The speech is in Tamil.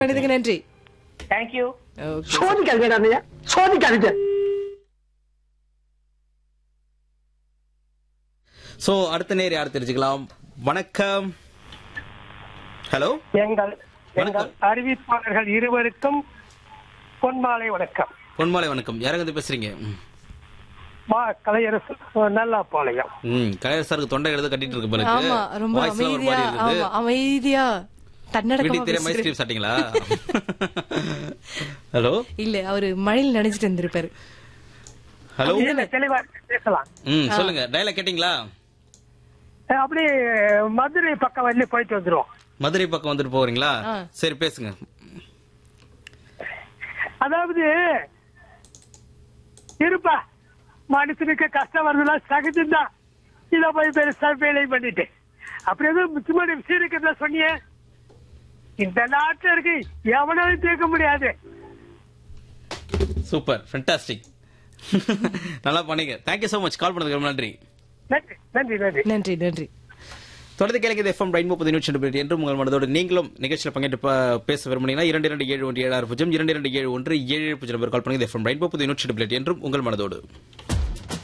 பண்ணதுக்கு நன்றி தேங்க்யூ ஓகே சோதிக்காதீங்க அண்ணையா சோதிக்காதீங்க சோ அடுத்த நேர் யார் தெரிஞ்சுக்கலாம் வணக்கம் ஹலோ எங்கள் எங்கள் அறிவிப்பாளர்கள் இருவருக்கும் பொன்மாலை வணக்கம் பொன்மாலை வணக்கம் யாரங்க வந்து பேசுறீங்க ம். மா கலையரசு நல்லா பாளையம் ம் கலையர் சாருக்கு தொண்டை எழுத கட்டிட்டு இருக்கு போல ஆமா ரொம்ப வாய்ஸ்லாம் ஒரு அமைதியா மாதிரி இருக்குது ஆமா அமைதியா வீட்டுக்கு தன்னடக்கமா தெரியாம பேசுறாரு. ஐஸ்கிரீம் சாப்பிட்டீங்களா ஹலோ இல்ல அவரு மழையில் நினைச்சிட்டு இருந்திருப்பாரு ஹலோ இல்ல, தெளிவா பேசலாம் ம் சொல்லுங்க டயலாக் கேட்டிங்களா அஹ் அப்படியே மதுரை பக்கம் வந்து போயிட்டு வந்துருவோம் மதுரை பக்கம் வந்துட்டு போறீங்களா ஆ. சரி பேசுங்க அதாவது இருப்பா மனுஷனுக்கு கஷ்டம் வருதுன்னா சகஜம்தான் இத போய் பெருசா வேலை பண்ணிட்டு அப்படி எதுவும் முக்கியமான விஷயம் இருக்கிறதா சொன்னியே இந்த நாட்டுல இருக்கு எவனாலும் தீர்க்க முடியாது சூப்பர் ஃபென்டாஸ்டிக் நல்லா பண்ணீங்க தேங்க்யூ so மச் கால் பண்ணதுக்கு ரொம்ப நன்றி நன்றி நன்றி நன்றி நன்றி நன்றி தொடர்ந்து கேளுங்க எஃப்எம் ரெயின்போ பதினூற்றி நூற்றி ரெண்டு என்று உங்கள் மனதோடு நீங்களும் நிகழ்ச்சியில் பங்கேற்று ப- பேச விரும்புனீங்கன்னா இரண்டு இரண்டு ஏழு ஒன்று ஏழு ஆறு பூஜ்ஜியம் இரண்டு இரண்டு ஏழு ஒன்று ஏழு ஏழு பூஜ்ஜியம் நம்பர் கால் பண்ணுங்க எஃப்எம் ரெயின்போ பதினூற்றி நூற்றி என்றும் உங்கள் மனதோடு